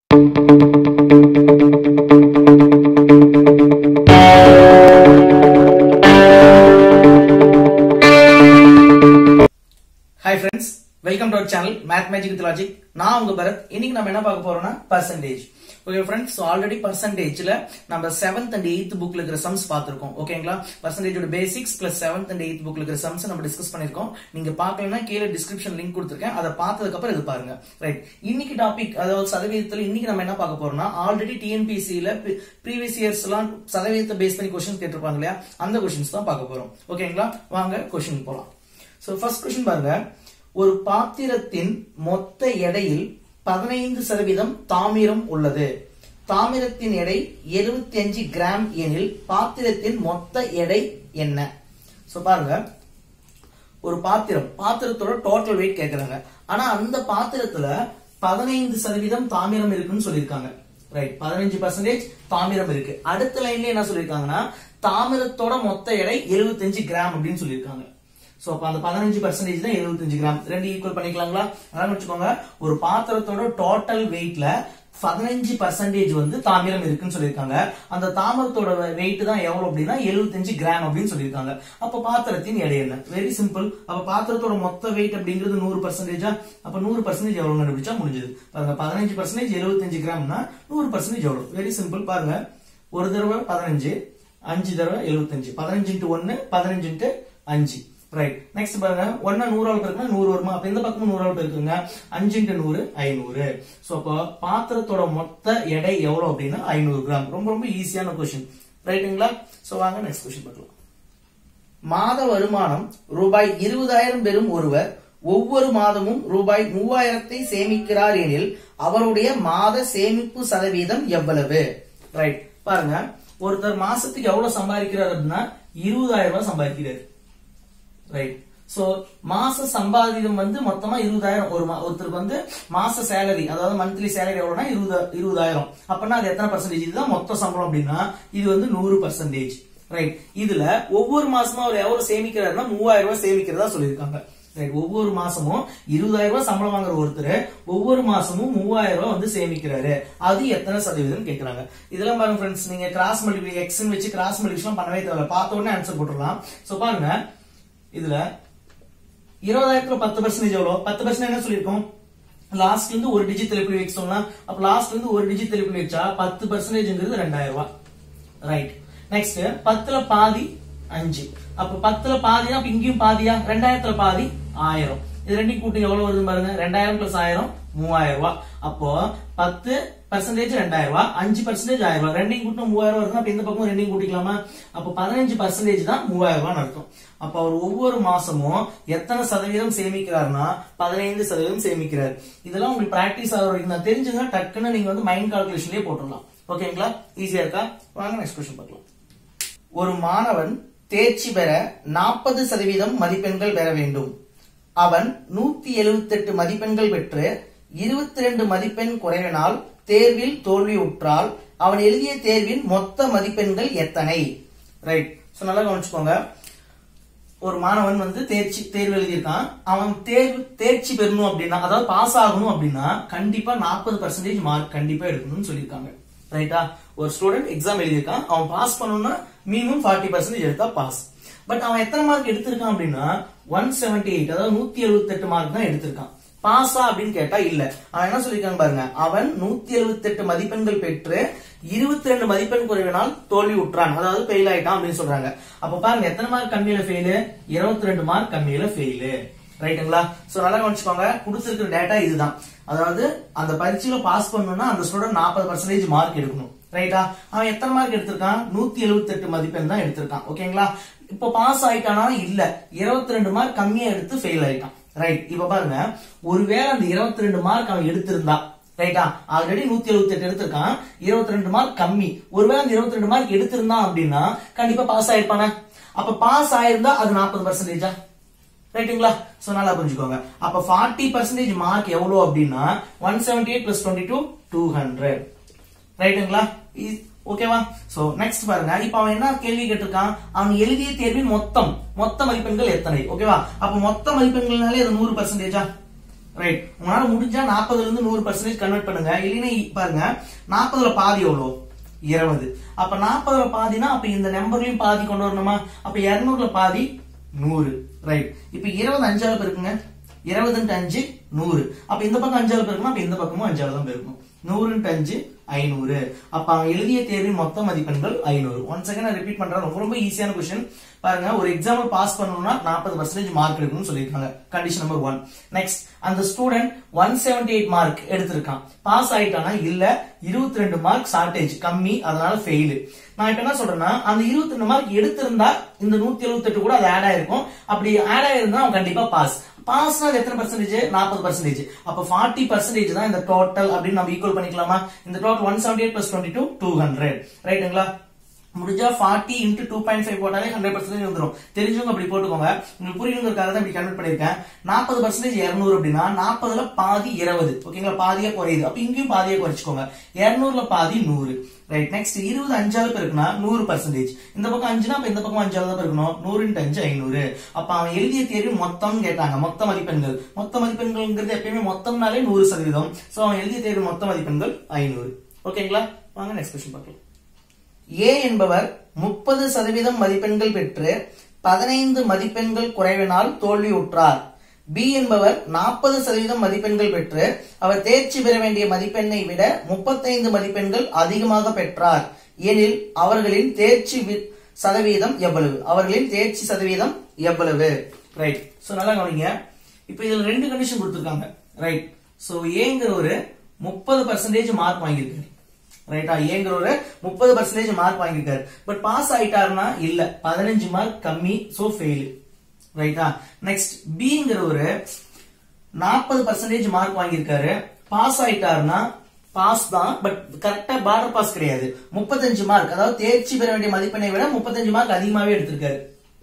hi friends welcome to our channel math magic with logic நான் உங்க பரத் இன்னைக்கு நம்ம என்ன பார்க்க போறோம்னா percentage okay friends so already பர்சன்டேஜ்ல நம்ம செவன்த் அண்ட் எயித் புக்ல இருக்கிற சம்ஸ் பார்த்திருக்கோம் ஓகேங்களா பர்சன்டேஜோட basics plus seventh and eighth புக்ல இருக்கிற சம்ஸ் நம்ம டிஸ்கஸ் பண்ணிருக்கோம் நீங்க பார்க்கலன்னா கீழே டிஸ்கிரிப்ஷன் லிங்க் கொடுத்துருக்கேன் அதை பார்த்ததுக்கு அப்புறம் இது பாருங்க ரைட் இன்னைக்கு டாபிக் அதாவது சதவீதத்துல இன்னைக்கு நம்ம என்ன பார்க்க போறோம்னா ஆல்ரெடி டிஎன்பிசியில ப்ரீவியஸ் இயர்ஸ் எல்லாம் சதவீதத்தை பேஸ் பண்ணி கொஸ்டின் கேட்டிருப்பாங்க இல்லையா அந்த கொஸ்டின்ஸ் தான் பார்க்க போறோம் ஓகேங்களா வாங்க கொஸ்டின் போலாம் சோ ஃபர்ஸ்ட் கொஸ்டின் பாருங்க ஒரு பாத்திரத்தின் மொத்த எடையில் பதினைந்து சதவீதம் தாமிரம் உள்ளது தாமிரத்தின் எடை 75 கிராம் எனில் பாத்திரத்தின் மொத்த எடை என்ன சோ பாருங்க ஒரு பாத்திரம் பாத்திரத்தோட டோட்டல் வெயிட் கேக்குறாங்க ஆனா அந்த பாத்திரத்துல பதினைந்து சதவீதம் தாமிரம் இருக்குன்னு சொல்லியிருக்காங்க ரைட் பதினஞ்சு பர்சன்டேஜ் தாமிரம் இருக்கு அடுத்த லைன்ல என்ன சொல்லியிருக்காங்கன்னா தாமிரத்தோட மொத்த எடை 75 கிராம் அப்படின்னு சொல்லியிருக்காங்க சோ அப்ப அந்த பதினஞ்சு பர்சன்டேஜ் தான் 75 கிராம் ரெண்டு ஈக்குவல் பண்ணிக்கலாங்களா அதான் வச்சுக்கோங்க ஒரு பாத்திரத்தோட டோட்டல் வெயிட்ல பதினஞ்சு பர்சன்டேஜ் வந்து தாமிரம் இருக்குன்னு சொல்லியிருக்காங்க அந்த தாமிரத்தோட வெயிட் தான் எவ்வளவு அப்படின்னா 75 கிராம் அப்படின்னு சொல்லியிருக்காங்க அப்ப பாத்திரத்தின் எடை என்ன வெரி சிம்பிள் அப்ப பாத்திரத்தோட மொத்த வெயிட் அப்படிங்கிறது நூறு பர்சன்டேஜா அப்ப நூறு பர்சன்டேஜ் எவ்வளவு கண்டுபிடிச்சா முடிஞ்சது பாருங்க பதினஞ்சு பர்சன்டேஜ் 75 கிராம்னா நூறு பர்சன்டேஜ் எவ்வளவு வெரி சிம்பிள் பாருங்க ஒரு தடவை பதினஞ்சு அஞ்சு தடவை 75 பதினஞ்சு இன்ட்டு ஒன்னு பதினஞ்சு இன்ட்டு அஞ்சு ரைட் நெக்ஸ்ட் பாருங்க ஒன்னா நூறால் பெருக்குனா நூறு வருமா அப்ப இந்த பக்கமும் நூறால் பெருக்குங்க அஞ்சு இன்ட்டு நூறு ஐநூறு சோ அப்போ பாத்திரத்தோட மொத்த எடை எவ்வளவு அப்படின்னா ஐநூறு கிராம் ரொம்ப ரொம்ப ஈஸியான கொஸ்டின் ரைட்டுங்களா சோ வாங்க நெக்ஸ்ட் கொஸ்டின் பார்க்கலாம் மாத வருமானம் ரூபாய் இருபதாயிரம் பெறும் ஒருவர் ஒவ்வொரு மாதமும் ரூபாய் மூவாயிரத்தை சேமிக்கிறார் எனில் அவருடைய மாத சேமிப்பு சதவீதம் எவ்வளவு ரைட் பாருங்க ஒருத்தர் மாசத்துக்கு எவ்வளவு சம்பாதிக்கிறார் அப்படின்னா இருபதாயிரம் ரூபாய் சம்பாதிக்கிறார் ரைட் சோ மாச சம்பாதியம் வந்து மொத்தமா இருபதாயிரம் ஒரு மா- ஒருத்தருக்கு வந்து மாச சேலரி அதாவது மந்த்லி சேலரி எவ்வளவுனா இருபது இருபதாயிரம் அப்படின்னா அது எத்தனை பர்சன்டேஜ் இதுதான் மொத்த சம்பளம் அப்படின்னா இது வந்து நூறு பர்சன்டேஜ் ரைட் இதுல ஒவ்வொரு மாசமும் அவர் எவ்வளவு சேமிக்கிறாருன்னா மூவாயிரம் ரூபாய் சேமிக்கிறதா சொல்லியிருக்காங்க ரைட் ஒவ்வொரு மாசமும் இருபதாயிரம் ரூபாய் சம்பளம் வாங்குற ஒருத்தர் ஒவ்வொரு மாசமும் மூவாயிரம் ரூபாய் வந்து சேமிக்கிறாரு அது எத்தனை சதவீதம் கேக்குறாங்க இதெல்லாம் பாருங்க ஃப்ரெண்ட்ஸ் நீங்க கிராஸ் மல்டிபிளி எக்ஸ் வச்சு கிராஸ் மல்டிபிளிகேஷன் பண்ணவே தேவையில்ல பார்த்த உடனே ஆன்சர் போட்டுடலாம் சோ பாருங்க இதுல இருபதாயிரத்துல பத்து பர்சன்டேஜ் எவ்வளவு பத்து பர்சன்ட் என்ன சொல்லியிருக்கோம் லாஸ்ட்ல இருந்து ஒரு டிஜிட் தெளிப்பு வைக்க சொன்னா அப்ப லாஸ்ட்ல இருந்து ஒரு டிஜிட் தெளிப்பு வச்சா பத்து பர்சன்டேஜ்ங்கிறது ரெண்டாயிரம் ரூபாய் ரைட் நெக்ஸ்ட் பத்துல பாதி அஞ்சு அப்ப பத்துல பாதினா அப்ப இங்கேயும் பாதியா ரெண்டாயிரத்துல பாதி ஆயிரம் இது ரெண்டையும் கூட்டி எவ்வளவு வருது பாருங்க ரெண்டாயிரம் பிளஸ் ஆயிரம் மூவாயிரம் ரூபாய் அப்போ பத்து பர்சன்டேஜ் ரெண்டாயிரம் ரூபாய் அஞ்சு பர்சன்டேஜ் ஆயிரம் ரூபாய் ரெண்டையும் கூட்டினா மூவாயிரம் வருதுன்னா அப்ப இந்த பக்கம் ரெண்டையும் கூட்டிக்கலாமா அப்ப பதினஞ்சு பர்சன்டேஜ் தான் மூவாயிரம் ரூபாய் அர்த்தம் அப்ப அவர் ஒவ்வொரு மாசமும் எத்தனை சதவீதம் சேமிக்கிறாருன்னா பதினைந்து சதவீதம் சேமிக்கிறார் இதெல்லாம் உங்களுக்கு பிராக்டிஸ் ஆகிற வரைக்கும் தான் தெரிஞ்சுங்க டக்குன்னு நீங்க வந்து மைண்ட் கால்குலேஷன்லயே போட்டுடலாம் ஓகேங்களா ஈஸியா இருக்கா வாங்க நெக்ஸ்ட் கொஸ்டின் பார்க்கலாம் ஒரு மாணவன் தேர்ச்சி பெற நாற்பது சதவீதம் மதிப்பெண்கள் பெற வேண்டும் அவன் நூத்தி எழுபத்தெட்டு மதிப்பெண்கள் பெற்று இருபத்தி ரெண்டு மதிப்பெண் குறைவினால் தேர்வில் தோல்வியுற்றால் அவன் எழுதிய தேர்வின் மொத்த மதிப்பெண்கள் எத்தனை ரைட் சோ நல்லா கவனிச்சுக்கோங்க ஒரு மாணவன் வந்து தேர்ச்சி தேர்வு எழுதியிருக்கான் அவன் தேர்வு தேர்ச்சி பெறணும் அப்படின்னா அதாவது பாஸ் ஆகணும் அப்படின்னா கண்டிப்பா நாற்பது பர்சன்டேஜ் மார்க் கண்டிப்பா எடுக்கணும்னு சொல்லியிருக்காங்க ரைட்டா ஒரு ஸ்டூடெண்ட் எக்ஸாம் எழுதியிருக்கான் அவன் பாஸ் பண்ணணும்னா மினிமம் ஃபார்ட்டி பர்சன்டேஜ் எடுத்தா பாஸ் பட் அவன் எத்தனை மார்க் எடுத்திருக்கான் அப்படின்னா ஒன் செவன்டி எயிட் அதாவது நூத்தி எழுபத்தி எட்டு மார்க் தான் எடுத்திருக்கான் பாஸா அப்படின்னு கேட்டா இல்ல அவன் என்ன சொல்லிருக்காங்க பாருங்க அவன் நூத்தி எழுபத்தி எட்டு மதிப்பெண்கள் பெற்று இருபத்தி ரெண்டு மதிப்பெண் குறைவினால் தோல்வி உற்றான் அதாவது ஃபெயில் ஆயிட்டான் அப்படின்னு சொல்றாங்க அப்ப பாருங்க எத்தனை மார்க் கம்மியில ஃபெயிலு இருபத்தி ரெண்டு மார்க் கம்மியில ஃபெயிலு ரைட்டுங்களா சோ நல்லா கவனிச்சுக்கோங்க கொடுத்திருக்கிற டேட்டா இதுதான் அதாவது அந்த பரீட்சையில பாஸ் பண்ணணும்னா அந்த ஸ்டூடெண்ட் நாற்பது பர்சன்டேஜ் மார்க் எடுக்கணும் ரைட்டா அவன் எத்தனை மார்க் எடுத்திருக்கான் நூத்தி எழுபத்தி எட்டு மதிப்பெண் தான் எடுத்திருக்கான் ஓகேங்களா இப்ப பாஸ் ஆயிட்டானா இல்ல இருபத்தி ரெண்டு மார்க் கம்மியா எடுத்து ஃபெயில் ஆயிட்டான் ரைட் இப்ப பாருங்க ஒருவேளை அந்த இருபத்தி ரெண்டு மார்க் அவன் எடுத்திருந்தா ரைட்டா ஆல்ரெடி நூத்தி எழுபத்தி எட்டு எடுத்திருக்கான் இருபத்தி ரெண்டு மார்க் கம்மி ஒருவேளை அந்த இருபத்தி ரெண்டு மார்க் எடுத்திருந்தான் அப்படின்னா கண்டிப்பா பாஸ் ஆயிருப்பானே அப்ப பாஸ் ஆயிருந்தா அது நாற்பது பர்சன்டேஜா ரைட்டுங்களா சோ நல்லா புரிஞ்சுக்கோங்க அப்ப ஃபார்ட்டி பர்சன்டேஜ் மார்க் எவ்வளவு அப்படின்னா one seventy eight plus twenty two two hundred ரைட்டுங்களா ஓகேவா சோ நெக்ஸ்ட் பாருங்க இப்ப அவன் என்ன கேள்வி கேட்டிருக்கான் அவன் எழுதிய தேர்வின் மொத்தம் மொத்த மதிப்பெண்கள் எத்தனை ஓகேவா அப்ப மொத்த மதிப்பெண்கள்னாலே அது நூறு பர்சன்டேஜா ரைட் உங்களால முடிஞ்சா நாற்பதுல இருந்து நூறு பர்சன்டேஜ் கன்வெர்ட் பண்ணுங்க இல்லைன்னா இ- பாருங்க நாற்பதுல பாதி எவ்வளோ இருபது அப்ப நாற்பதுல பாதினா அப்ப இந்த நம்பர்லயும் பாதி கொண்டு வரணுமா அப்ப இருநூறுல பாதி நூறு ரைட் இப்ப இருபது அஞ்சாவது பெருக்குங்க இருபது அஞ்சு நூறு அப்ப இந்த பக்கம் அஞ்சாவது பெருக்கணும் அப்ப இந்த பக்கமும் அஞ்சாவது தான் பெருக்கணும் நூறு அஞ்சு ஐநூறு அப்ப அவன் எழுதிய தேர்வின் மொத்த மதிப்பெண்கள் ஐநூறு ஒன் செகண்ட் நான் ரிப்பீட் பண்றேன் ரொம்ப ரொம்ப ஈஸியான கொஸ்டின் பாருங்க ஒரு எக்ஸாம்பிள் பாஸ் பண்ணணும்னா நாற்பது பர்சன்டேஜ் மார்க் எடுக்கணும்னு சொல்லியிருக்காங்க கண்டிஷன் நம்பர் ஒன் நெக்ஸ்ட் அந்த student one seventy eight mark எடுத்திருக்கான் பாஸ் ஆயிட்டானா இல்ல இருபத்தி ரெண்டு மார்க் ஷார்டேஜ் கம்மி அதனால ஃபெயில் நான் இப்ப என்ன சொல்றேன்னா அந்த இருபத்தி ரெண்டு மார்க் எடுத்திருந்தா இந்த நூத்தி எழுபத்தி எட்டு கூட அது ஆட் ஆயிருக்கும் அப்படி ஆட் ஆயிருந்தா அவன் கண்டிப்பா பாஸ் பாஸ்னா எத்தனை பர்சன்டேஜ் நாற்பது பர்சன்டேஜ் அப்ப ஃபார்ட்டி பர்சன்டேஜ் தான் இந்த டோட்டல் அப்படின்னு நம்ம ஈக்குவல் பண்ணிக்கலாமா இந்த total one seventy eight plus twenty two two hundred ரைட்டுங்களா முடிஞ்சா forty into two point five போட்டாலே ஹண்ட்ரட் பர்சன்டேஜ் வந்துடும் தெரிஞ்சவங்க அப்படி போட்டுக்கோங்க உங்களுக்கு புரியணுங்கிறதுக்காக தான் இப்படி கன்வெர்ட் பண்ணிருக்கேன் நாற்பது பர்சன்டேஜ் இருநூறு அப்படின்னா நாற்பதுல பாதி இருபது ஓகேங்களா பாதியா குறையுது அப்ப இங்கேயும் பாதியா குறைச்சிக்கோங்க இருநூறுல பாதி நூறு ரைட் நெக்ஸ்ட் இருபது அஞ்சாவது பெருக்குனா நூறு பர்சன்டேஜ் இந்த பக்கம் அஞ்சுனா அப்ப இந்த பக்கம் அஞ்சாவது தான் பெருக்கணும் நூறு இன்ட்டு அஞ்சு ஐநூறு அப்ப அவன் எழுதிய தேர்வு மொத்தம் கேட்டாங்க மொத்த மதிப்பெண்கள் மொத்த மதிப்பெண்கள்ங்கிறது எப்பயுமே மொத்தம்னாலே நூறு சதவீதம் சோ அவன் எழுதிய தேர்வு மொத்த மதிப்பெண்கள் ஐநூறு ஓகேங்களா வாங்க நெக்ஸ்ட் கொஸ்டின் பார்க்கலாம் ஏ என்பவர் முப்பது சதவீதம் மதிப்பெண்கள் பெற்று பதினைந்து மதிப்பெண்கள் குறைவினால் தோல்வியுற்றார் பி என்பவர் நாற்பது சதவீதம் மதிப்பெண்கள் பெற்று அவர் தேர்ச்சி பெற வேண்டிய மதிப்பெண்ணை விட முப்பத்தைந்து மதிப்பெண்கள் அதிகமாக பெற்றார் எனில் அவர்களின் தேர்ச்சி வி- சதவீதம் எவ்வளவு அவர்களின் தேர்ச்சி சதவீதம் எவ்வளவு ரைட் சோ நல்லா கவனிங்க இப்போ இதுல ரெண்டு கண்டிஷன் கொடுத்திருக்காங்க ரைட் சோ ஏங்கிற ஒரு முப்பது பர்சன்டேஜ் மார்க் வாங்கியிருக்காரு ரைட்டா ஏங்கிற ஒரு முப்பது பர்சன்டேஜ் மார்க் வாங்கியிருக்காரு பட் பாஸ் ஆயிட்டாருன்னா இல்ல பதினஞ்சு மார்க் கம்மி சோ ஃபெயில் ரைட்டா நெக்ஸ்ட் பிங்கிற ஒரு நாற்பது பர்சன்டேஜ் மார்க் வாங்கியிருக்காரு பாஸ் ஆயிட்டாருன்னா பாஸ் தான் பட் கரெக்டா பார்டர் பாஸ் கிடையாது முப்பத்தஞ்சு மார்க் அதாவது தேர்ச்சி பெற வேண்டிய மதிப்பெண்ணை விட முப்பத்தஞ்சு மார்க் அதிகமாவே எடுத்திருக்காரு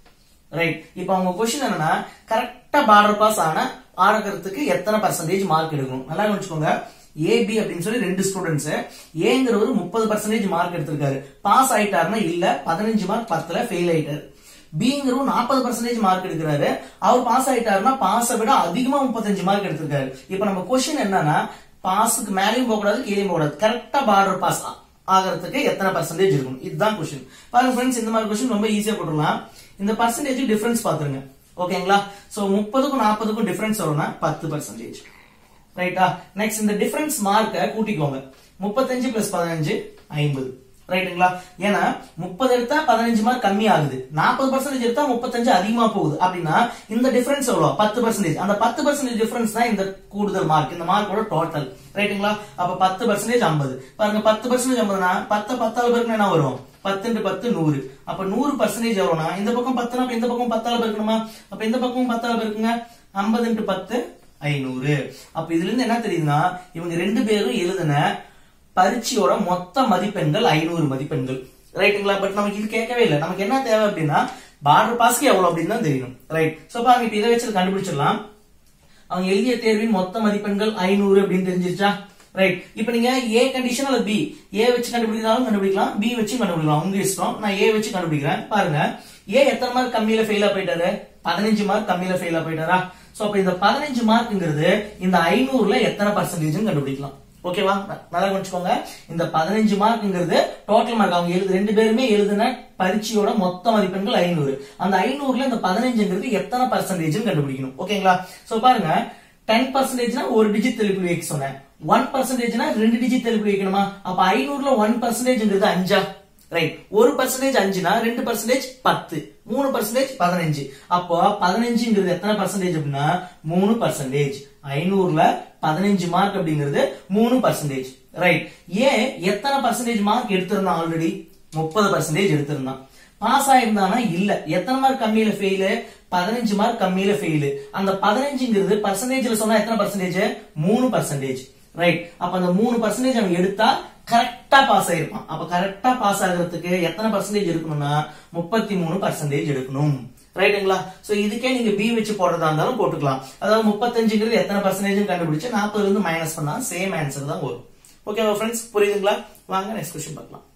ரைட் இப்போ அவங்க கொஸ்டின் என்னன்னா கரெக்டா பார்டர் பாஸ் ஆன ஆகிறதுக்கு எத்தனை பர்சன்டேஜ் மார்க் எடுக்கணும் நல்லா கவனிச்சுக்கோங்க ஏபி அப்படின்னு சொல்லி ரெண்டு ஸ்டூடெண்ட்ஸ் ஏங்கிறவர் முப்பது பர்சன்டேஜ் மார்க் எடுத்திருக்காரு பாஸ் ஆயிட்டாருன்னா இல்ல பதினஞ்சு மார்க் பத்துல ஃபெயில் ஆயிட்டாரு பிங்கிறவர் நாற்பது பர்சன்டேஜ் மார்க் எடுக்கிறாரு அவர் பாஸ் ஆயிட்டாருன்னா பாஸை விட அதிகமா முப்பத்தஞ்சு மார்க் எடுத்திருக்காரு இப்போ நம்ம கொஸ்டின் என்னன்னா பாஸுக்கு மேலேயும் போக கூடாது கீழேயும் போக கூடாது கரெக்டா பார்டர் பாஸ் ஆகிறதுக்கு எத்தனை பர்சன்டேஜ் இருக்கும் இதுதான் கொஸ்டின் பாருங்க ஃப்ரெண்ட்ஸ் இந்த மாதிரி கொஸ்டின் ரொம்ப ஈஸியா போட்டுடலாம் இந்த பர்சன்டேஜ் டிஃபரன்ஸ் பாத்துருங்க ஓகேங்களா சோ முப்பதுக்கும் நாற்பதுக்கும் டிஃபரன்ஸ் வரும்னா பத்து பர்சன்டேஜ் ரைட்டா நெக்ஸ்ட் இந்த டிஃபரன்ஸ் மார்க்க கூட்டிக்கோங்க முப்பத்தஞ்சு பிளஸ் பதினஞ்சு ஐம்பது ரைட்டுங்களா ஏன்னா முப்பது எடுத்தா பதினஞ்சு மார்க் கம்மி ஆகுது நாற்பது பர்சன்டேஜ் எடுத்தா முப்பத்தஞ்சு அதிகமா போகுது அப்படின்னா இந்த டிஃபரன்ஸ் எவ்வளவு பத்து பர்சன்டேஜ் அந்த பத்து பர்சன்டேஜ் டிஃபரன்ஸ் தான் இந்த கூடுதல் மார்க் இந்த மார்க்கோட டோட்டல் ரைட்டுங்களா அப்ப பத்து பர்சன்டேஜ் ஐம்பது பாருங்க பத்து பர்சன்டேஜ் ஐம்பதுனா பத்து பத்தாவது பேருக்கு என்ன வரும் பத்து பத்து நூறு அப்ப நூறு பர்சன்டேஜ் எவ்வளவுனா இந்த பக்கம் பத்துனா அப்ப இந்த பக்கம் பத்தால பெருக்கணுமா அப்ப இந்த பக்கம் பத்தால பெருக்குங்க ஐம்பது இன்ட்டு பத்து ஐநூறு அப்ப இதுல இருந்து என்ன தெரியுதுன்னா இவங்க ரெண்டு பேரும் எழுதின பரீட்சையோட மொத்த மதிப்பெண்கள் ஐநூறு மதிப்பெண்கள் ரைட்டுங்களா பட் நமக்கு இது கேட்கவே இல்லை நமக்கு என்ன தேவை அப்படின்னா பார்டர் பாஸ்க்கு எவ்வளவு அப்படின்னு தான் தெரியணும் ரைட் சோ பாருங்க இப்ப இதை வச்சு கண்டுபிடிச்சிடலாம் அவங்க எழுதிய தேர்வின் மொத்த மதிப்பெண்கள் ஐநூறு அப்படின்னு தெரிஞ்சிருச்சா ரைட் இப்போ நீங்க ஏ கண்டிஷன் அல்லது பி ஏ வச்சு கண்டுபிடிக்கிறாலும் கண்டுபிடிக்கலாம் பி வச்சு கண்டுபிடிக்கலாம் உங்க இஷ்டம் நான் ஏ வச்சு கண்டுபிடிக்கிறேன் பாருங்க ஏ எத்தனை மார்க் கம்மியில ஃபெயிலா போயிட்டாரு பதினஞ்சு மார்க் கம்மியில ஃபெயிலா போயிட்டாரா சோ அப்ப இந்த பதினஞ்சு மார்க்ங்கிறது இந்த ஐநூறுல எத்தனை பர்சன்டேஜ் கண்டுபிடிக்கலாம் ஓகேவா நல்லா கவனிச்சுக்கோங்க இந்த பதினஞ்சு மார்க்ங்கிறது டோட்டல் மார்க் அவங்க எழுது ரெண்டு பேருமே எழுதின பரீட்சையோட மொத்த மதிப்பெண்கள் ஐநூறு அந்த ஐநூறுல இந்த பதினஞ்சுங்கிறது எத்தனை பர்சன்டேஜ் கண்டுபிடிக்கணும் ஓகேங்களா சோ பாருங்க டென் பர்சன்டேஜ்னா ஒரு டிஜிட் தெளிப்பு வைக்க சொன்னேன் ஒன் பர்சன்டேஜ்னா ரெண்டு டிஜிட் தெளிப்பு வைக்கணுமா அப்ப ஐநூறுல ஒன் பர்சன்டேஜ்ங்கிறது அஞ்சா ரைட் ஒரு பர்சன்டேஜ் அஞ்சுனா ரெண்டு பர்சன்டேஜ் பத்து மூணு பர்சன்டேஜ் பதினஞ்சு அப்போ பதினஞ்சுங்கிறது எத்தனை பர்சன்டேஜ் அப்படின்னா மூணு பர்சன்டேஜ் ஐநூறுல பதினஞ்சு மார்க் அப்படிங்கிறது மூணு பர்சன்டேஜ் ரைட் ஏன் எத்தனை பர்சன்டேஜ் மார்க் எடுத்திருந்தான் ஆல்ரெடி முப்பது பர்சன்டேஜ் எடுத்திருந்தான் பாஸ் ஆயிருந்தானா இல்ல எத்தனை மார்க் கம்மியில ஃபெயிலு பதினஞ்சு மார்க் கம்மியில ஃபெயிலு அந்த பதினஞ்சுங்கிறது பர்சன்டேஜ்ல சொன்னா எத்தனை பர்சன்டேஜ் மூணு பர்சன்டேஜ் ரைட் அப்ப அந்த மூணு பர்சன்டேஜ் அவன் எடுத்தா கரெக்டா பாஸ் ஆயிருப்பான் அப்ப கரெக்டா பாஸ் ஆகுறதுக்கு எத்தனை பர்சன்டேஜ் எடுக்கணும்னா முப்பத்தி மூணு பர்சன்டேஜ் எடுக்கணும் ரைட்டுங்களா சோ இதுக்கே நீங்க பி வச்சு போடுறதா இருந்தாலும் போட்டுக்கலாம் அதாவது முப்பத்தஞ்சுங்கிறது எத்தனை பர்சன்டேஜ் கண்டுபிடிச்சு நாற்பதுல இருந்து மைனஸ் பண்ணா சேம் ஆன்சர் தான் வரும் ஓகேவா ஃப்ரெண்ட்ஸ் புரியுதுங்களா வாங்க நெக்ஸ்ட் கொஸ்டின் பார்க்கலாம்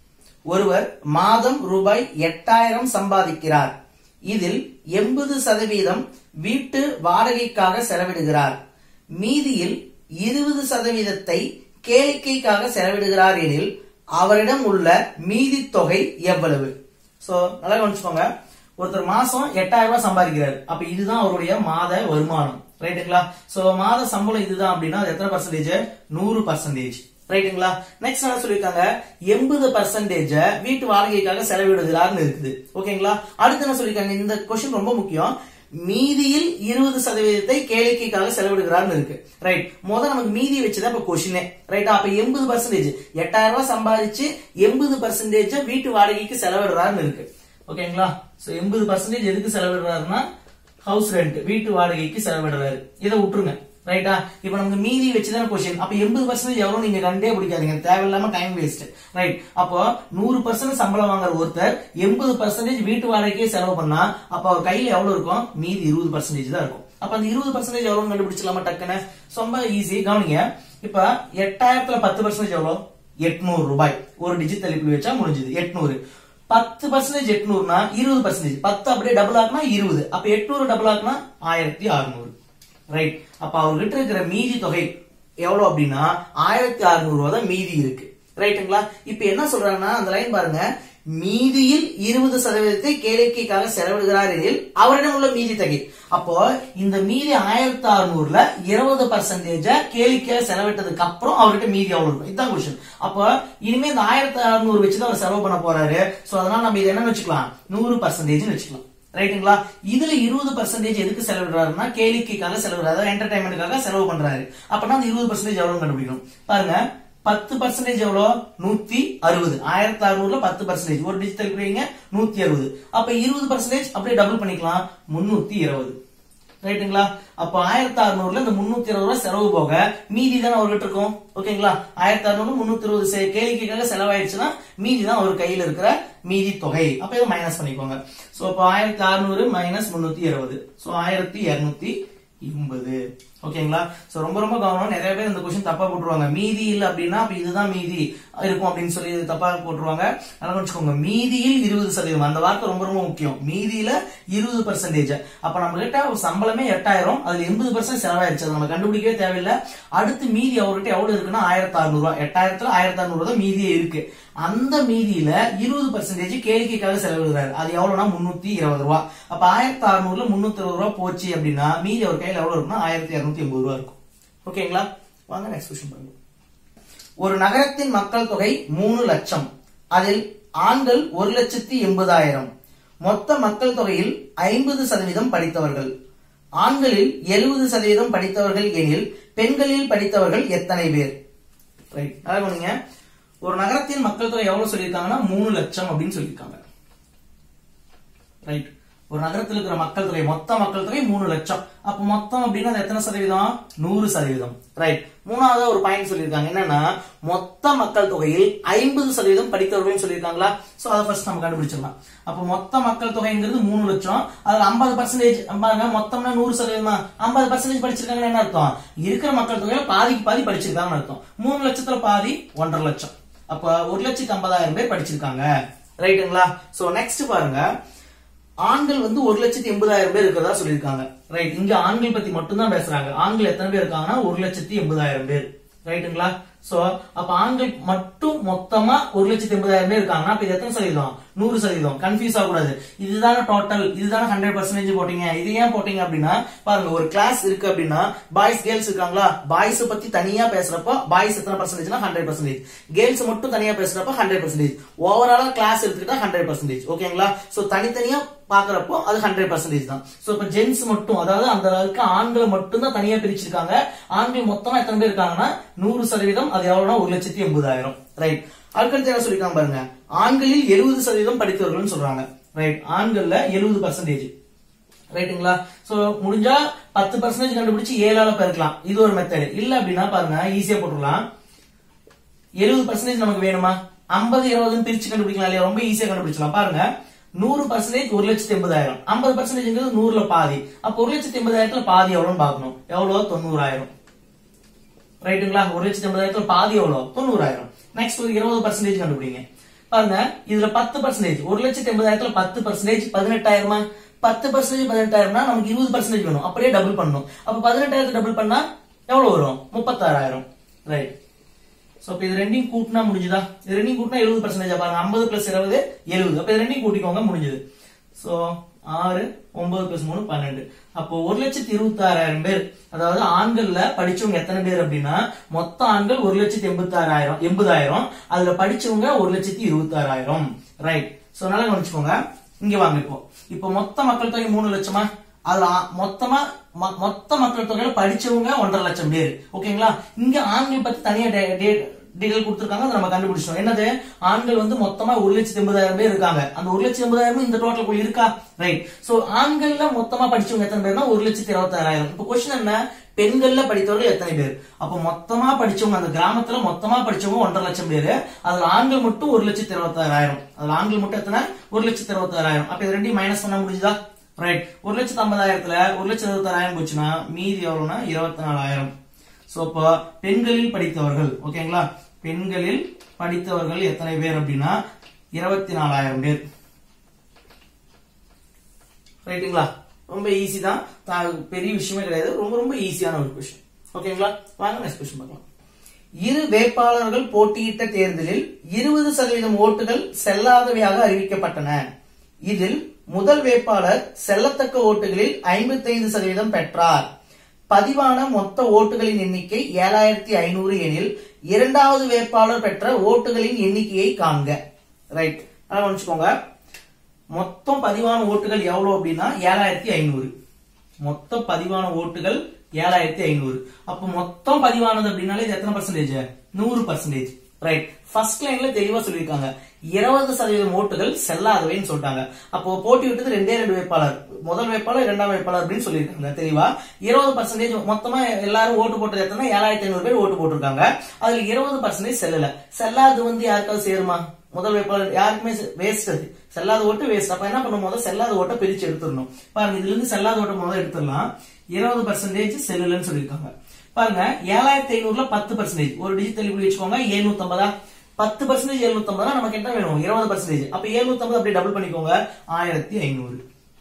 ஒருவர் மாதம் ரூபாய் எட்டாயிரம் சம்பாதிக்கிறார் இதில் எண்பது சதவீதம் வீட்டு வாடகைக்காக செலவிடுகிறார் மீதியில் இருபது சதவீதத்தை கேளிக்கைக்காக செலவிடுகிறார் எனில் அவரிடம் உள்ள மீதி தொகை எவ்வளவு சோ நல்லா கவனிச்சுக்கோங்க ஒருத்தர் மாசம் எட்டாயிரம் ரூபாய் சம்பாதிக்கிறாரு அப்ப இதுதான் அவருடைய மாத வருமானம் ரைட்டுங்களா சோ மாத சம்பளம் இதுதான் அப்படின்னா அது எத்தனை பர்சன்டேஜ் நூறு பர்சன்டேஜ் ரைட்டுங்களா நெக்ஸ்ட் என்ன சொல்லிருக்காங்க எண்பது பர்சன்டேஜ வீட்டு வாடகைக்காக செலவிடுகிறார்னு இருக்குது ஓகேங்களா அடுத்து என்ன சொல்லிருக்காங்க இந்த கொஸ்டின் ரொம்ப முக்கியம் மீதியில் இருபது சதவீதத்தை கேளிக்கைக்காக செலவிடுகிறார்னு இருக்கு ரைட் முதல்ல நமக்கு மீதி வச்சுதான் இப்ப கொஸ்டினே ரைட்டா அப்ப எண்பது பர்சன்டேஜ் எட்டாயிரம் ரூபாய் சம்பாதிச்சு எண்பது பர்சன்டேஜ் வீட்டு வாடகைக்கு செலவிடுறாருன்னு இருக்கு ஓகேங்களா சோ எண்பது பர்சன்டேஜ் எதுக்கு செலவிடுறாருன்னா ஹவுஸ் ரெண்ட் வீட்டு வாடகைக்கு செலவிடுறாரு இதை விட்டுருங்க ரைட்டா இப்ப நமக்கு மீதி வச்சுதான் கொஸ்டின் அப்ப எண்பது பர்சன்டேஜ் எவ்வளவு நீங்க கண்டே பிடிக்காதீங்க தேவையில்லாம டைம் வேஸ்ட் ரைட் அப்போ நூறு பர்சன்ட் சம்பளம் வாங்குற ஒருத்தர் எண்பது பர்சன்டேஜ் வீட்டு வாடகைக்கே செலவு பண்ணா அப்ப அவர் கையில எவ்வளவு இருக்கும் மீதி இருபது பர்சன்டேஜ் தான் இருக்கும் அப்ப அந்த இருபது பர்சன்டேஜ் எவ்வளவு கண்டுபிடிச்சலாமா டக்குன்னு ரொம்ப ஈஸி கவனிங்க இப்ப எட்டாயிரத்துல பத்து பர்சன்டேஜ் எவ்வளவு எட்நூறு ரூபாய் ஒரு டிஜிட் தள்ளிப்படி வச்சா முடிஞ்சது எட்நூறு பத்து பர்சன்டேஜ் எட்நூறுனா இருபது பர்சன்டேஜ் பத்து அப்படியே டபுள் ஆகுனா இருபது அப்ப எட்நூறு டபுள் ஆகுனா ஆயிரத்தி அறுநூறு ரைட் அப்ப அவர்கிட்ட இருக்கிற மீதி தொகை எவ்வளவு அப்படின்னா ஆயிரத்தி அறுநூறு ரூபாய் தான் மீதி இருக்கு ரைட்டுங்களா இப்ப என்ன சொல்றாங்கன்னா அந்த லைன் பாருங்க மீதியில் இருபது சதவீதத்தை கேளிக்கைக்காக செலவிடுகிறார் எனில் அவரிடம் உள்ள மீதி தொகை அப்போ இந்த மீதி ஆயிரத்தி அறுநூறுல இருபது பர்சன்டேஜ கேளிக்கையாக செலவிட்டதுக்கு அப்புறம் அவர்கிட்ட மீதி எவ்வளவு இருக்கும் இதுதான் கொஸ்டின் அப்போ இனிமே இந்த ஆயிரத்தி அறுநூறு வச்சுதான் அவர் செலவு பண்ண போறாரு சோ அதனால நம்ம இது என்னன்னு வச்சுக்கலாம் நூறு பர்சன்டேஜ் வச்சுக்கலாம் ரைட்டுங்களா இதுல இருபது பர்சன்டேஜ் எதுக்கு செலவிடுறாருன்னா கேளிக்கைக்காக செலவிடுறாரு என்டர்டைன்மெண்ட்டுக்காக செலவு பண்றாரு அப்படின்னா அந்த இருபது பர்சன்டேஜ் எவ்வளவு கண்டுபிடிக்கணும் பாருங்க பத்து பர்சன்டேஜ் எவ்வளோ நூத்தி அறுபது ஆயிரத்தி அறுநூறுல பத்து பர்சன்டேஜ் ஒரு டிஜிட்டல் பிரிங்க நூத்தி அறுபது அப்ப இருபது பர்சன்டேஜ் அப்படியே டபுள் பண்ணிக்கலாம் முன்னூத்தி இருபது ரைட்டுங்களா அப்ப ஆயிரத்தி அறுநூறுல இந்த முன்னூத்தி இருபது ரூபாய் செலவு போக மீதி தானே அவர்கிட்ட இருக்கும் ஓகேங்களா ஆயிரத்தி அறுநூறு முன்னூத்தி இருபது கேளிக்கைக்காக செலவாயிடுச்சுன்னா மீதி தான் அவர் கையில இருக்கிற மீதி தொகை அப்ப இதை மைனஸ் பண்ணிக்கோங்க சோ அப்ப ஆயிரத்தி அறுநூறு மைனஸ் முன்னூத்தி இருபது சோ ஆயிரத்தி இருநூத்தி எண்பது ஓகேங்களா சோ ரொம்ப ரொம்ப கவனம் நிறைய பேர் இந்த கொஸ்டின் தப்பா போட்டுருவாங்க மீதி இல்ல அப்படின்னா அப்ப இதுதான் மீதி இருக்கும் அப்படின்னு சொல்லி இது தப்பா போட்டுருவாங்க அதனால வச்சுக்கோங்க மீதியில் இருபது சதவீதம் அந்த வார்த்தை ரொம்ப ரொம்ப முக்கியம் மீதியில இருபது பர்சன்டேஜ் அப்ப நம்ம கிட்ட ஒரு சம்பளமே எட்டாயிரம் அதுல எண்பது பர்சன்ட் செலவாயிருச்சு அதை நம்ம கண்டுபிடிக்கவே தேவையில்லை அடுத்து மீதி அவர்கிட்ட எவ்வளவு இருக்குன்னா ஆயிரத்தி அறுநூறு ரூபாய் எட்டாயிரத்துல ஆயிரத்தி அறுநூறு தான் மீதியே இருக்கு அந்த மீதியில இருபது பர்சன்டேஜ் கேளிக்கைக்காக செலவிடுறாரு அது எவ்வளவுனா முன்னூத்தி இருபது ரூபா அப்ப ஆயிரத்தி அறுநூறுல முன்னூத்தி இருபது ரூபா போச்சு அப்படின்னா மீதி அவர் கையில எவ்வளவு இருக்குன்னா ஆயிரத்தி இருநூத்தி எண்பது ரூபா இருக்கும் ஓகேங்களா வாங்க நெக்ஸ்ட் கொஸ்டின் பாருங்க ஒரு நகரத்தின் மக்கள் தொகை மூணு லட்சம் அதில் ஆண்கள் ஒரு லட்சத்தி எண்பதாயிரம் மொத்த மக்கள் தொகையில் ஐம்பது சதவீதம் படித்தவர்கள் ஆண்களில் எழுபது சதவீதம் படித்தவர்கள் எனில் பெண்களில் படித்தவர்கள் எத்தனை பேர் ரைட் அதாவது நீங்க ஒரு நகரத்தின் மக்கள் தொகை எவ்வளவு சொல்லியிருக்காங்கன்னா மூணு லட்சம் அப்படின்னு சொல்லியிருக்காங்க ரைட் ஒரு நகரத்தில் இருக்கிற மக்கள் தொகை மொத்த மக்கள் தொகை மூணு லட்சம் அப்ப மொத்தம் அப்படின்னா அது எத்தனை சதவீதம் நூறு சதவீதம் ரைட் மூணாவது ஒரு பாயிண்ட் சொல்லியிருக்காங்க என்னன்னா மொத்த மக்கள் தொகையில் ஐம்பது சதவீதம் படித்தவர்கள் சொல்லியிருக்காங்களா சோ அதை ஃபர்ஸ்ட் நம்ம கண்டுபிடிச்சிடலாம் அப்ப மொத்த மக்கள் தொகைங்கிறது மூணு லட்சம் அதுல ஐம்பது பர்சன்டேஜ் பாருங்க மொத்தம்னா நூறு சதவீதமா ஐம்பது பர்சன்டேஜ் படிச்சிருக்காங்கன்னு என்ன அர்த்தம் இருக்கிற மக்கள் தொகையில பாதிக்கு பாதி படிச்சிருக்காங்கன்னு அர்த்தம் மூணு லட்சத்துல பாதி ஒன்றரை லட்சம் அப்ப ஒரு லட்சத்தி ஐம்பதாயிரம் பேர் படிச்சிருக்காங்க ரைட்டுங்களா சோ நெக்ஸ்ட் பாருங்க ஆண்கள் வந்து ஒரு லட்சத்தி எண்பதாயிரம் பேர் இருக்கிறதா சொல்லியிருக்காங்க ரைட் இங்க ஆண்கள் பத்தி மட்டும் தான் பேசுறாங்க ஆண்கள் எத்தனை பேர் இருக்காங்கன்னா ஒரு லட்சத்தி எண்பதாயிரம் பேர் ரைட்டுங்களா சோ அப்ப ஆண்கள் மட்டும் மொத்தமா ஒரு லட்சத்தி எண்பதாயிரம் பேர் இருக்காங்கன்னா அப்ப இது எத்தனை சதவீதம் நூறு சதவீதம் கன்ஃபியூஸ் ஆகக்கூடாது இதுதானே டோட்டல் இதுதானே ஹண்ட்ரட் பர்சன்டேஜ் போட்டீங்க இது ஏன் போட்டீங்க அப்படின்னா பாருங்க ஒரு கிளாஸ் இருக்கு அப்படின்னா பாய்ஸ் கேர்ள்ஸ் இருக்காங்களா பாய்ஸ் பத்தி தனியா பேசுறப்போ பாய்ஸ் எத்தனை பர்சன்டேஜ்னா ஹண்ட்ரட் பர்சன்டேஜ் கேர்ள்ஸ் மட்டும் தனியா பேசுறப்போ ஹண்ட்ரட் பர்சன்டேஜ் ஓவராலா கிளாஸ் எடுத்துக்கிட்டா ஹண்ட்ரட் பர்சன்டேஜ் ஓகேங்களா சோ தனித்தனியா பாக்குறப்போ அது ஹண்ட்ரட் பர்சன்டேஜ் தான் சோ இப்ப ஜென்ஸ் மட்டும் அதாவது அந்த அளவுக்கு ஆண்களை மட்டும் தான் தனியா பிரிச்சிருக்காங்க ஆண்கள் மொத்தமா எத்தனை பேர் இருக்காங்கன்னா நூறு சதவீதம் அது எவ்வளவுனா ஒரு லட்சத்தி எண்பதாயிரம் ரைட் அதுக்கடுத்து என்ன சொல்லிருக்காங்க பாருங்க ஆண்களில் எழுபது சதவீதம் படித்தவர்கள் சொல்றாங்க ரைட் ஆண்கள்ல எழுபது பர்சன்டேஜ் ரைட்டுங்களா சோ முடிஞ்சா பத்து பர்சன்டேஜ் கண்டுபிடிச்சு ஏழால பெருக்கலாம் இது ஒரு மெத்தட் இல்ல அப்படின்னா பாருங்க ஈஸியா போட்டுடலாம் எழுபது பர்சன்டேஜ் நமக்கு வேணுமா ஐம்பது இருபதுன்னு பிரிச்சு கண்டுபிடிக்கலாம் இல்லையா ரொம்ப ஈஸியா கண்டுபிடிச்சலாம் பாருங்க நூறு பர்சன்டேஜ் ஒரு லட்சத்தி எண்பதாயிரம் ஐம்பது பர்சன்டேஜ் நூறுல பாதி அப்ப ஒரு லட்சத்தி எண்பதாயிரத்துல பாதி எவ்வளவுன்னு பாக்கணும் எவ்வளவு தொண்ணூறாயிரம் ரைட்டுங்களா ஒரு லட்சத்தி எண்பதாயிரத்துல பாதி எவ்வளவு தொண்ணூறாயிரம் நெக்ஸ்ட் ஒரு இருபது பர்சன்டேஜ் கண்டுபிடிங்க பாருங்க இதுல பத்து பர்சன்டேஜ் ஒரு லட்சத்தி எண்பதாயிரத்துல பத்து பர்சன்டேஜ் பதினெட்டாயிரமா பத்து பர்சன்டேஜ் பதினெட்டாயிரம்னா நமக்கு இருபது பர்சன்டேஜ் வேணும் அப்படியே டபுள் பண்ணணும் அப்ப பதினெட்டாயிரத்தை டபுள் பண்ணா எவ்வளவு வரும் முப்பத்தாறாயிரம் ரைட் சோ அப்ப இது ரெண்டையும் கூட்டினா முடிஞ்சுதா இது ரெண்டையும் கூட்டினா எழுபது பர்சன்டேஜ் பாருங்க ஐம்பது பிளஸ் இருபது எழுபது அப்ப இது ரெண்டையும் கூட்டிக்கோங்க முடிஞ்சது சோ ஆறு ஒன்பது பிளஸ் மூணு பன்னெண்டு அப்போ ஒரு லட்சத்தி இருபத்தி ஆறாயிரம் பேர் அதாவது ஆண்கள்ல படிச்சவங்க எத்தனை பேர் அப்படின்னா மொத்த ஆண்கள் ஒரு லட்சத்தி எண்பத்தி ஆறாயிரம் எண்பதாயிரம் அதுல படிச்சவங்க ஒரு லட்சத்தி இருபத்தி ஆறாயிரம் ரைட் சோ நல்லா கவனிச்சுக்கோங்க இங்க வாங்க இப்போ இப்போ மொத்த மக்கள் தொகை மூணு லட்சமா அதுல ஆ- மொத்தமா ம- மொத்த மக்கள் தொகையில படிச்சவங்க ஒன்றரை லட்சம் பேர் ஓகேங்களா இங்க ஆண்கள் பத்தி தனியா டீடைல் கொடுத்திருக்காங்க அதை நம்ம கண்டுபிடிச்சோம் என்னது ஆண்கள் வந்து மொத்தமா ஒரு லட்சத்தி எண்பதாயிரம் பேர் இருக்காங்க அந்த ஒரு லட்சத்தி எண்பதாயிரம் இந்த டோட்டல் இருக்கா ரைட் சோ ஆண்கள்ல மொத்தமா படிச்சவங்க எத்தனை பேர்னா ஒரு லட்சத்தி இருபத்தாயிரம் இப்போ கொஸ்டின் என்ன பெண்கள்ல படித்தவர்கள் எத்தனை பேர் அப்ப மொத்தமா படிச்சவங்க அந்த கிராமத்துல மொத்தமா படிச்சவங்க ஒன்றரை லட்சம் பேரு அதுல ஆண்கள் மட்டும் ஒரு லட்சத்தி இருபத்தாயிரம் அதுல ஆண்கள் மட்டும் எத்தனை ஒரு லட்சத்தி இருபத்தாயிரம் அப்ப இது ரெண்டையும் மைனஸ் பண்ண முடிஞ்சுதா ரைட் ஒரு லட்சத்தி ஐம்பதாயிரத்துல ஒரு லட்சத்தி இருபத்தாயிரம் போச்சுன்னா மீதி எவ்வளவுனா இருபத்தி நாலாயிரம் சோ இப்போ பெண்களில் படித்தவர்கள் ஓகேங்களா பெண்களில் படித்தவர்கள் எத்தனை பேர் அப்படின்னா இருபத்தி நாலாயிரம் பேர் ரைட்டுங்களா ரொம்ப ஈஸி தான் தா- பெரிய விஷயமே கிடையாது ரொம்ப ரொம்ப ஈஸியான ஒரு கொஸ்டின் ஓகேங்களா வாங்க நெக்ஸ்ட் கொஸ்டின் பார்க்கலாம் இரு வேட்பாளர்கள் போட்டியிட்ட தேர்தலில் இருபது சதவீதம் ஓட்டுகள் செல்லாதவையாக அறிவிக்கப்பட்டன இதில் முதல் வேட்பாளர் செல்லத்தக்க ஓட்டுகளில் 55% சதவீதம் பெற்றார் பதிவான மொத்த ஓட்டுகளின் எண்ணிக்கை ஏழாயிரத்தி ஐநூறு எனில் இரண்டாவது வேட்பாளர் பெற்ற ஓட்டுகளின் எண்ணிக்கையை காண்க ரைட் நல்லா கவனிச்சுக்கோங்க மொத்தம் பதிவான ஓட்டுகள் எவ்வளவு அப்படின்னா ஏழாயிரத்தி ஐநூறு மொத்த பதிவான ஓட்டுகள் ஏழாயிரத்தி ஐநூறு அப்ப மொத்தம் பதிவானது அப்படின்னாலே இது எத்தனை பர்சன்டேஜ் நூறு பர்சன்டேஜ் ரைட் ஃபர்ஸ்ட் லைன்ல தெளிவா சொல்லியிருக்காங்க இருபது சதவீதம் ஓட்டுகள் செல்லாதவைன்னு சொல்லிட்டாங்க அப்போ போட்டி விட்டது ரெண்டே ரெண்டு வேட்பாளர் முதல் வேட்பாளர் இரண்டாம் வேட்பாளர் அப்படின்னு சொல்லியிருக்காங்க தெளிவா இருபது பர்சன்டேஜ் மொத்தமா எல்லாரும் ஓட்டு போட்டது எத்தனை ஏழாயிரத்தி ஐநூறு பேர் ஓட்டு போட்டிருக்காங்க அதுல இருபது பர்சன்டேஜ் செல்லல செல்லாது வந்து யாருக்காவது சேருமா முதல் வேட்பாளர் யாருக்குமே வேஸ்ட் அது செல்லாத ஓட்டு வேஸ்ட் அப்ப என்ன பண்ணும் முதல்ல செல்லாத ஓட்டை பிரிச்சு எடுத்துடணும் பாருங்க இதுல இருந்து செல்லாத ஓட்டை முதல்ல எடுத்துடலாம் இருபது பர்சன்டேஜ் செல்லுலன்னு சொல்லியிருக்காங்க பாருங்க ஏழாயிரத்தி ஐநூறுல பத்து பர்சன்டேஜ் ஒரு டிஜிட் தள்ளி வச்சுக்கோங்க எழுநூத்தி ஐம்பதா பத்து பர்சன்டேஜ் எழுநூத்தி ஐம்பதா நமக்கு என்ன வேணும் இருபது பர்சன்டேஜ் அப்ப எழுநூத்தி ஐம்பது அப்படியே டபுள் பண்ணிக்கோங்க ஆயிரத்தி ஐநூறு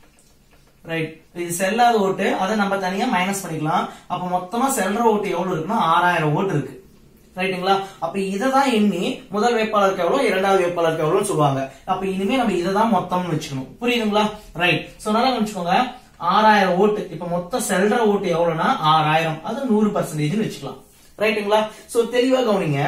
ரைட் இது செல்லாத ஓட்டு அதை நம்ம தனியா மைனஸ் பண்ணிக்கலாம் அப்ப மொத்தமா செல்ற ஓட்டு எவ்வளவு இருக்குன்னா ஆறாயிரம் ஓட்டு இருக்கு ரைட்டுங்களா அப்ப இதை தான் எண்ணி முதல் வேட்பாளருக்கு எவ்வளவு இரண்டாவது வேட்பாளருக்கு எவ்வளவுன்னு சொல்லுவாங்க அப்ப இனிமே நம்ம இதை தான் மொத்தம்னு வச்சுக்கணும் புரியுதுங்களா ரைட் சோ நல்லா வச்சுக்கோங்க ஆறாயிரம் ஓட்டு இப்ப மொத்த செல்ற ஓட்டு எவ்வளவுன்னா ஆறாயிரம் அது நூறு பர்சன்டேஜ் வச்சுக்கலாம் ரைட்டுங்களா சோ தெளிவா கவனிங்க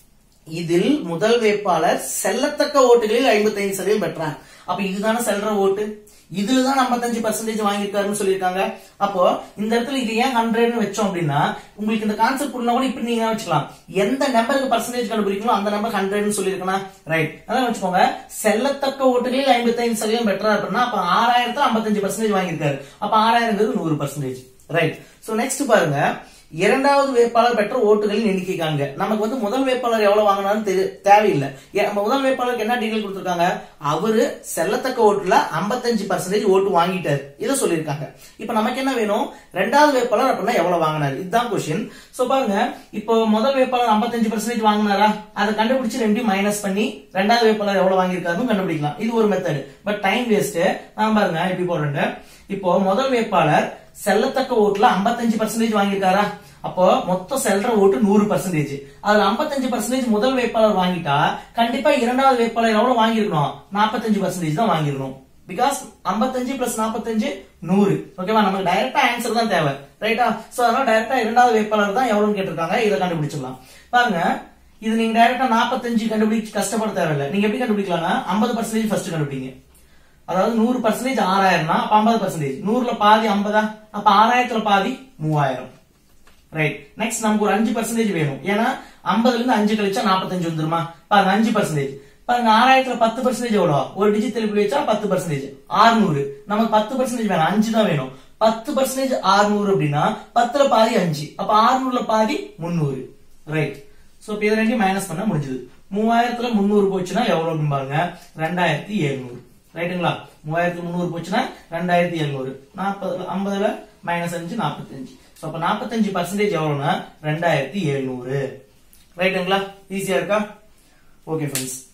இதில் முதல் வேட்பாளர் செல்லத்தக்க ஓட்டுகளில் 55% சதவீதம் பெற்றார் அப்ப இதுதானே செல்ற ஓட்டு இதுலதான் 55% பர்சன்டேஜ் வாங்கியிருக்காருன்னு சொல்லியிருக்காங்க அப்போ இந்த இடத்துல இது ஏன் ஹண்ட்ரட்னு வச்சோம் அப்படின்னா உங்களுக்கு இந்த கான்செப்ட் புரிஞ்சா கூட இப்படி நீங்க வச்சுக்கலாம் எந்த நம்பருக்கு பர்சன்டேஜ் கண்டுபிடிக்கணும் அந்த நம்பர் ஹண்ட்ரட்னு சொல்லியிருக்கணும் ரைட் அதான் வச்சுக்கோங்க செல்லத்தக்க ஓட்டுகளில் 55% சதவீதம் பெற்றார் அப்படின்னா அப்ப ஆறாயிரத்துல 55% பர்சன்டேஜ் வாங்கியிருக்காரு அப்ப ஆறாயிரங்கிறது நூறு பர்சன்டேஜ் ரைட் சோ நெக்ஸ்ட் பாருங்க இரண்டாவது வேட்பாளர் பெற்ற ஓட்டுகளின் எண்ணிக்கை காண்க நமக்கு வந்து முதல் வேட்பாளர் எவ்வளவு வாங்கினாலும் தெரி- தேவையில்லை ஏன் நம்ம முதல் வேட்பாளருக்கு என்ன டீடைல் கொடுத்திருக்காங்க அவரு செல்லத்தக்க ஓட்டுல 55% பர்சன்டேஜ் ஓட்டு வாங்கிட்டாரு இதை சொல்லியிருக்காங்க இப்ப நமக்கு என்ன வேணும் ரெண்டாவது வேட்பாளர் அப்படின்னா எவ்வளவு வாங்கினாரு இதுதான் கொஸ்டின் சோ பாருங்க இப்போ முதல் வேட்பாளர் 55% பர்சன்டேஜ் வாங்கினாரா அதை கண்டுபிடிச்சு ரெண்டையும் மைனஸ் பண்ணி ரெண்டாவது வேட்பாளர் எவ்வளவு வாங்கியிருக்காருன்னு கண்டுபிடிக்கலாம் இது ஒரு மெத்தட் பட் டைம் வேஸ்ட் நான் பாருங்க இப்படி போடுறேன் இப்போ முதல் வேட்பாளர் செல்லத்தக்க ஓட்டுல 55% பர்சன்டேஜ் வாங்கியிருக்காரா அப்போ மொத்தம் செல்ற ஓட்டு நூறு பர்சன்டேஜ் அதுல 55% பர்சன்டேஜ் முதல் வேட்பாளர் வாங்கிட்டா கண்டிப்பா இரண்டாவது வேட்பாளர் எவ்வளவு வாங்கியிருக்கணும் 45% பர்சன்டேஜ் தான் வாங்கிருக்கணும் பிகாஸ் 55 பிளஸ் 45 நூறு ஓகேவா நமக்கு டைரக்டா ஆன்சர் தான் தேவை ரைட்டா சோ அதனால டைரக்டா இரண்டாவது வேட்பாளர் தான் எவ்வளவு கேட்டிருக்காங்க இதை கண்டுபிடிச்சிடலாம் பாருங்க இது நீங்க டைரக்டா 45 கண்டுபிடிச்சு கஷ்டப்பட தேவையில்லை நீங்க எப்படி கண்டுபிடிக்கலாம்னா 50% பர்சன்டேஜ் ஃபர்ஸ்ட் கண்டுபிடிங்க அதாவது நூறு பர்சன்டேஜ் ஆறாயிரம்னா அப்ப ஐம்பது பர்சன்டேஜ் நூறுல பாதி ஐம்பதா அப்ப ஆறாயிரத்துல பாதி மூவாயிரம் ரைட் நெக்ஸ்ட் நமக்கு ஒரு அஞ்சு பர்சன்டேஜ் வேணும் ஏன்னா ஐம்பதுல இருந்து அஞ்சு கழிச்சா நாற்பத்தஞ்சு வந்துருமா பாருங்க அஞ்சு பர்சன்டேஜ் பாருங்க ஆறாயிரத்துல பத்து பர்சன்டேஜ் எவ்வளோ ஒரு டிஜிட் திருப்பி வச்சா பத்து பர்சன்டேஜ் ஆறுநூறு நமக்கு பத்து பர்சன்டேஜ் வேணும் அஞ்சு தான் வேணும் பத்து பர்சன்டேஜ் ஆறுநூறு அப்படின்னா பத்துல பாதி அஞ்சு அப்ப ஆறுநூறுல பாதி முந்நூறு ரைட் சோ இப்ப இது ரெண்டையும் மைனஸ் பண்ண முடிஞ்சது மூவாயிரத்துல முந்நூறு போச்சுன்னா எவ்வளவு அப்படின்னு பாருங்க ரெண்டாயிரத்தி எழுநூறு ரைட்டுங்களா மூவாயிரத்தி முந்நூறு போச்சுன்னா ரெண்டாயிரத்தி எழுநூறு நாற்பதுல ஐம்பதுல மைனஸ் அஞ்சு நாற்பத்தஞ்சு ஸோ அப்ப நாற்பத்தஞ்சு பர்சன்டேஜ் எவ்வளவுனா ரெண்டாயிரத்தி எழுநூறு ரைட்டுங்களா ஈஸியா இருக்கா ஓகே ஃப்ரெண்ட்ஸ்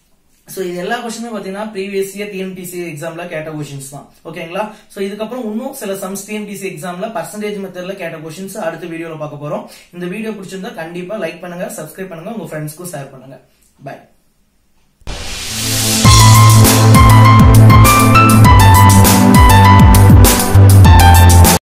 சோ இது எல்லா கொஸ்டினுமே பாத்தீங்கன்னா ப்ரீவியஸ் இயர் டிஎன்பிசி எக்ஸாம்ல கேட்ட கொஸ்டின்ஸ் தான் ஓகேங்களா சோ இதுக்கப்புறம் இன்னும் சில சம்ஸ் டிஎன்பிசி எக்ஸாம்ல பர்சன்டேஜ் மெத்தட்ல கேட்ட கொஸ்டின்ஸ் அடுத்த வீடியோல பார்க்க போறோம் இந்த வீடியோ பிடிச்சிருந்தா கண்டிப்பா லைக் பண்ணுங்க சப்ஸ்கிரைப் பண்ணுங்க உங்க ஃப்ரெண்ட்ஸ்க்கும் ஷேர் பண்ணுங்க பை